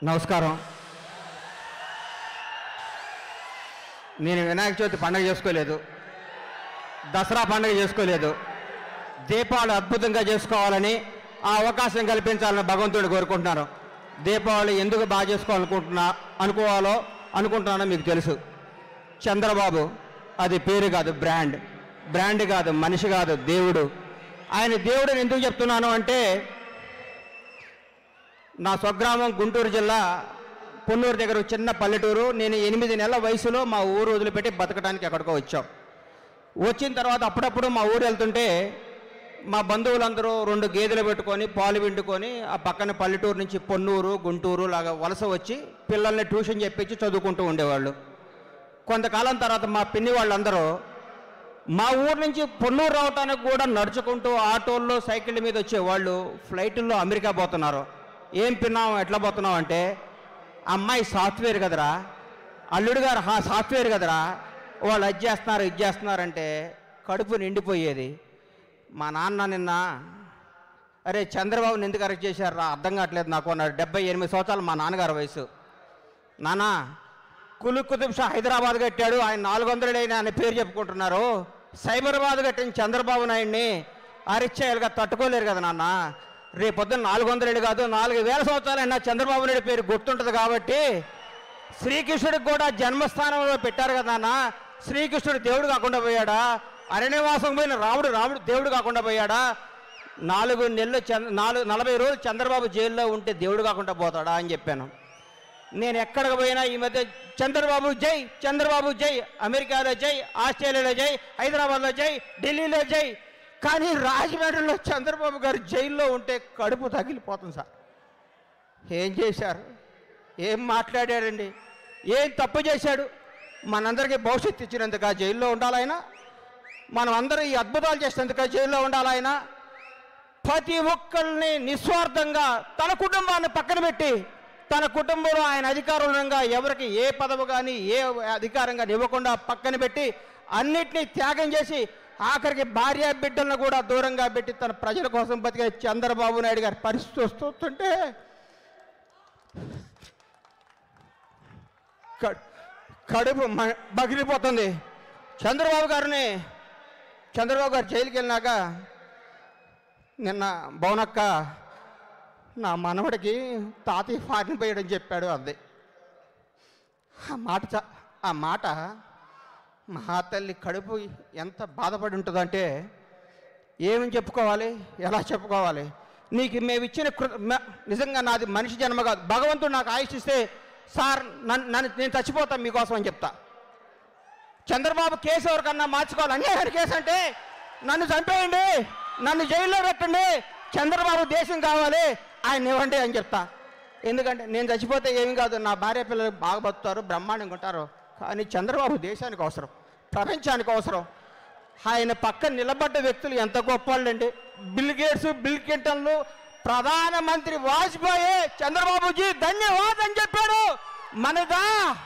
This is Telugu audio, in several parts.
నమస్కారం నేను వినాయక చవితి పండుగ చేసుకోలేదు దసరా పండుగ చేసుకోలేదు దీపావళి అద్భుతంగా చేసుకోవాలని ఆ అవకాశం కల్పించాలని భగవంతుడు కోరుకుంటున్నాను దీపావళి ఎందుకు బాగా చేసుకోవాలనుకుంటున్నా అనుకోవాలో అనుకుంటున్నానో మీకు తెలుసు చంద్రబాబు అది పేరు కాదు బ్రాండ్ బ్రాండ్ కాదు మనిషి కాదు దేవుడు ఆయన దేవుడిని ఎందుకు చెప్తున్నాను అంటే నా స్వగ్రామం గుంటూరు జిల్లా పొన్నూరు దగ్గర ఒక చిన్న పల్లెటూరు నేను ఎనిమిది నెలల వయసులో మా ఊరు వదిలిపెట్టి బతకడానికి ఎక్కడికో వచ్చాం వచ్చిన తర్వాత అప్పుడప్పుడు మా ఊరు వెళ్తుంటే మా బంధువులందరూ రెండు గేదెలు పెట్టుకొని పాలు పిండుకొని ఆ పక్కన పల్లెటూరు నుంచి పొన్నూరు గుంటూరు లాగా వలస వచ్చి పిల్లల్ని ట్యూషన్ చెప్పించి చదువుకుంటూ ఉండేవాళ్ళు కొంతకాలం తర్వాత మా పిన్ని వాళ్ళందరూ మా ఊరు నుంచి పొన్నూరు రావటానికి కూడా నడుచుకుంటూ ఆటోల్లో సైకిళ్ళ మీద వచ్చేవాళ్ళు ఫ్లైట్లో అమెరికా పోతున్నారు ఏం పిన్నాం ఎట్లా పోతున్నాం అంటే అమ్మాయి సాఫ్ట్వేర్ కదరా అల్లుడు గారు హా సాఫ్ట్వేర్ కదరా వాళ్ళు అది చేస్తున్నారు ఇది చేస్తున్నారంటే కడుపు నిండిపోయేది మా నాన్న నిన్న అరే చంద్రబాబుని ఎందుకు అరెస్ట్ చేశారా అర్థం కావట్లేదు నాకు అన్నాడు డెబ్బై ఎనిమిది సంవత్సరాలు మా నాన్నగారి వయసు నానా కులు కుతుబ్ షా హైదరాబాద్ కట్టాడు ఆయన నాలుగు వందలైన ఆయన పేరు చెప్పుకుంటున్నారు సైబరాబాద్ కట్టిన చంద్రబాబు నాయుడిని అరిచేయాలిగా తట్టుకోలేరు కదా నాన్న రేపు పొద్దున్న నాలుగు వందలేడు కాదు నాలుగు వేల సంవత్సరాలైనా చంద్రబాబు నాయుడు పేరు గుర్తుంటుంది కాబట్టి శ్రీకృష్ణుడికి కూడా జన్మస్థానంలో పెట్టారు కదా నాన్న శ్రీకృష్ణుడు దేవుడు కాకుండా పోయాడా అరణ్యవాసం పోయిన రాముడు రాముడు దేవుడు కాకుండా పోయాడా నాలుగు నెలలు చంద్ర నాలుగు నలభై రోజులు చంద్రబాబు జైల్లో ఉంటే దేవుడు కాకుండా పోతాడా అని చెప్పాను నేను ఎక్కడికి పోయినా ఈ మధ్య చంద్రబాబు జై చంద్రబాబు జై అమెరికాలో జై ఆస్ట్రేలియాలో జై హైదరాబాద్లో జై ఢిల్లీలో జై కానీ రాజమండ్రిలో చంద్రబాబు గారు జైల్లో ఉంటే కడుపు తగిలిపోతుంది సార్ ఏం చేశారు ఏం మాట్లాడాడండి ఏం తప్పు చేశాడు మనందరికీ భవిష్యత్తు ఇచ్చినందుక జైల్లో ఉండాలైనా మనం అందరూ ఈ అద్భుతాలు చేసినందుక జైల్లో ఉండాలైనా ప్రతి ఒక్కరిని నిస్వార్థంగా తన కుటుంబాన్ని పక్కన పెట్టి తన కుటుంబంలో ఆయన అధికారులంగా ఎవరికి ఏ పదవి కానీ ఏ అధికారంగా ఇవ్వకుండా పక్కన పెట్టి అన్నిటినీ త్యాగం చేసి ఆఖరికి భార్య బిడ్డలను కూడా దూరంగా పెట్టి తన ప్రజల కోసం బతికే చంద్రబాబు నాయుడు గారి పరిస్థితి వస్తుంటే క- కడుపు మ- బగిలిపోతుంది చంద్రబాబు గారిని చంద్రబాబు గారు జైలుకి వెళ్ళినాక నిన్న బౌనక్క నా మనవడికి తాతయ్య ఫారిన్ పోయాడని చెప్పాడు అంది ఆ మాట చ- ఆ మాట మా తల్లి కడుపు ఎంత బాధపడి ఉంటుందంటే ఏమని చెప్పుకోవాలి ఎలా చెప్పుకోవాలి నీకు మేము ఇచ్చిన కృ- మ- నిజంగా నాది మనిషి జన్మ కాదు భగవంతుడు నాకు ఆయుష్ ఇస్తే సార్ నన్ను నన్ను నేను చచ్చిపోతాను మీకోసం అని చెప్తా చంద్రబాబు కేసు ఎవరికన్నా మార్చుకోవాలి అన్యాయం కేసు అంటే నన్ను చంపేయండి నన్ను జైల్లో పెట్టండి చంద్రబాబు దేశం కావాలి ఆయన ఇవ్వండి అని చెప్తా ఎందుకంటే నేను చచ్చిపోతే ఏమి కాదు నా భార్య పిల్లలు బాగా బతుకుతారు బ్రహ్మాండంగా ఉంటారు కానీ చంద్రబాబు దేశానికి అవసరం ప్రపంచానికి అవసరం ఆయన పక్కన నిలబడ్డ వ్యక్తులు ఎంత గొప్ప వాళ్ళండి బిల్ గేట్స్ బిల్ క్లింటన్లు ప్రధానమంత్రి వాజ్పేయి చంద్రబాబుజీ ధన్యవాదం చెప్పాడు మనదా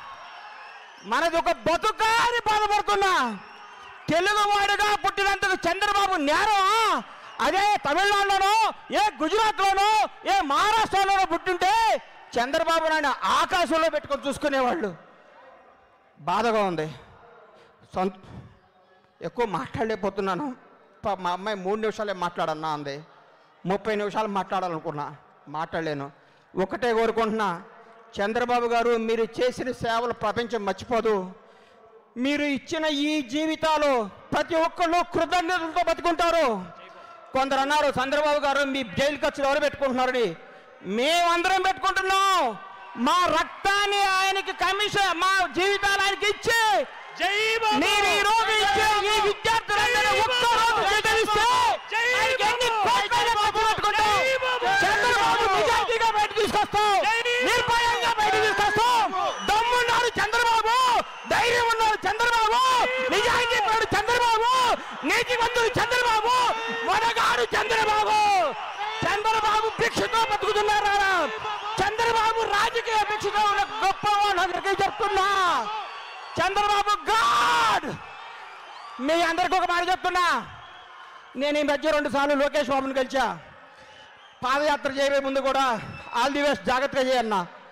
మనది ఒక బతుకా అని బాధపడుతున్నా తెలుగువాడుగా పుట్టినందుకు చంద్రబాబు నేరమా అదే తమిళనాడులోనో ఏ గుజరాత్లోనో ఏ మహారాష్ట్రలోనో పుట్టింటే చంద్రబాబు నాయుడు ఆకాశంలో పెట్టుకొని చూసుకునేవాళ్ళు బాధగా ఉంది సొంత ఎక్కువ మాట్లాడలేకపోతున్నాను పా- మా అమ్మాయి మూడు నిమిషాలే మాట్లాడన్నా అంది ముప్పై నిమిషాలు మాట్లాడాలనుకున్నా మాట్లాడలేను ఒకటే కోరుకుంటున్నా చంద్రబాబు గారు మీరు చేసిన సేవలు ప్రపంచం మర్చిపోదు మీరు ఇచ్చిన ఈ జీవితాలు ప్రతి ఒక్కళ్ళు కృతజ్ఞతలతో బతుకుంటారు కొందరు అన్నారు చంద్రబాబు గారు మీ జైలు ఖర్చులు ఎవరు పెట్టుకుంటున్నారని మేమందరం పెట్టుకుంటున్నాం మా రక్తాన్ని ఆయనకి కమిషన్ మా జీవితాలు ఆయనకి ఇచ్చి జై బాబు! నేను ఈ రోజు ఇచ్చే ఈ జై విద్యార్థులందరూ బాబు! ఒక్క రోజు స్వీకరిస్తే జై ఆయనకి ఎన్ని బాబు! కోట్లైనా ఖర్చు పెట్టుకుంటాం. జై బాబు! చంద్రబాబు నిజాయితీగా బయట తీసుకొస్తాం జై నిర్భయంగా బయట తీసుకొస్తాం దమ్మున్నారు చంద్రబాబు ధైర్యం ఉన్నారు చంద్రబాబు నిజాయితీ పరుడు చంద్రబాబు నీతివంతుడు చంద్రబాబు మొనగాడు చంద్రబాబు చంద్రబాబు భిక్షతో బతుకుతున్నారా చంద్రబాబు రాజకీయ భిక్షతో ఉన్న గొప్ప వాళ్ళందరికీ చెప్తున్నా చంద్రబాబు గాడ్ మీ అందరికీ ఒక మాట చెప్తున్నా నేను ఈ మధ్య రెండు సార్లు లోకేష్ బాబుని కలిసా పాదయాత్ర చేయబోయే ముందు కూడా ఆల్ ది బెస్ట్ జాగ్రత్తగా చేయన్నా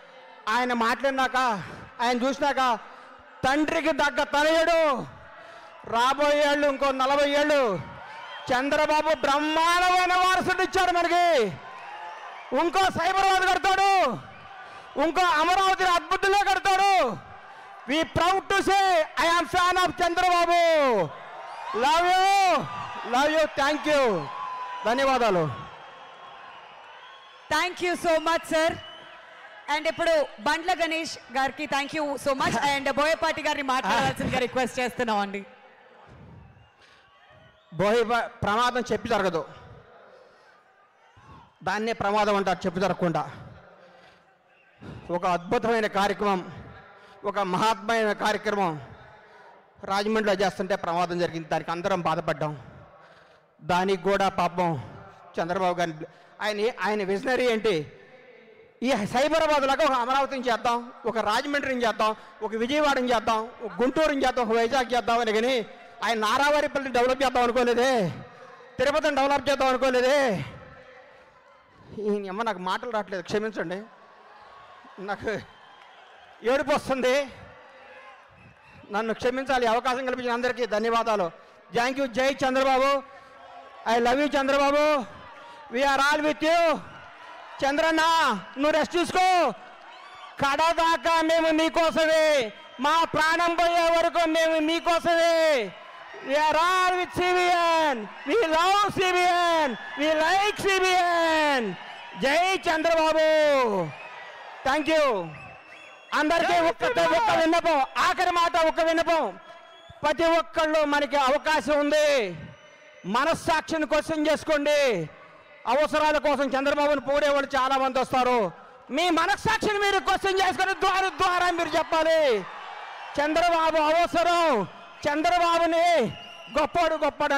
ఆయన మాట్లాడినాక ఆయన చూసినాక తండ్రికి దగ్గ తనయుడు రాబోయే ఏళ్ళు ఇంకో నలభై ఏళ్ళు చంద్రబాబు బ్రహ్మాండమైన వారసుడు ఇచ్చాడు మనకి ఇంకో సైబరాబాద్ కడతాడు ఇంకో అమరావతిని అద్భుతంగా కడతాడు we proud to say I am fan of Chandrababu love you love you thank you ధన్యవాదాలు thank you so much sir and ఇప్పుడు బండ్ల గణేష్ గారికి thank you so much and Boyapati గారిని మాట్లాడాల్సిందిగా రిక్వెస్ట్ చేస్తున్నాం అండి బోయి బ- ప్రమాదం చెప్పి జరగదు దాన్నే ప్రమాదం అంటారు చెప్పి జరగకుండా ఒక అద్భుతమైన కార్యక్రమం ఒక మహాత్మైన కార్యక్రమం రాజమండ్రిలో చేస్తుంటే ప్రమాదం జరిగింది దానికి అందరం బాధపడ్డాం దానికి కూడా పాపం చంద్రబాబు గారిని ఆయన ఆయన విజనరీ ఏంటి ఈ సైబరాబాద్ లాగా ఒక అమరావతిని చేద్దాం ఒక రాజమండ్రిని చేద్దాం ఒక విజయవాడని చేద్దాం ఒక గుంటూరుని చేద్దాం ఒక వైజాగ్ చేద్దాం అని కానీ ఆయన నారావారిపల్లి డెవలప్ చేద్దాం అనుకోలేదే తిరుపతిని డెవలప్ చేద్దాం అనుకోలేదే ఈయన అమ్మ నాకు మాటలు రావట్లేదు క్షమించండి నాకు ఏడుపు వస్తుంది నన్ను క్షమించాలి ఈ అవకాశం కల్పించిన అందరికీ ధన్యవాదాలు thank you Jai Chandrababu I love you Chandrababu we are all with you Chandranna నువ్వు రెస్ట్ తీసుకో కడదాకా మేము మీకోసమే మా ప్రాణం పోయే వరకు మేము మీకోసమే we are all with CBN we love CBN we like CBN Jai Chandrababu thank you అందరికీ ఒక్క ఒక్క విన్నపం ఆఖరి మాట ఒక్క విన్నపం ప్రతి ఒక్కళ్ళు మనకి అవకాశం ఉంది మనస్సాక్షిని క్వశ్చన్ చేసుకోండి అవసరాల కోసం చంద్రబాబును పోడేవాళ్ళు చాలా మంది వస్తారు మీ మనస్సాక్షిని మీరు క్వశ్చన్ చేసుకొని ద్వారా ద్వారా మీరు చెప్పాలి చంద్రబాబు అవసరం చంద్రబాబుని గొప్పడు గొప్పడు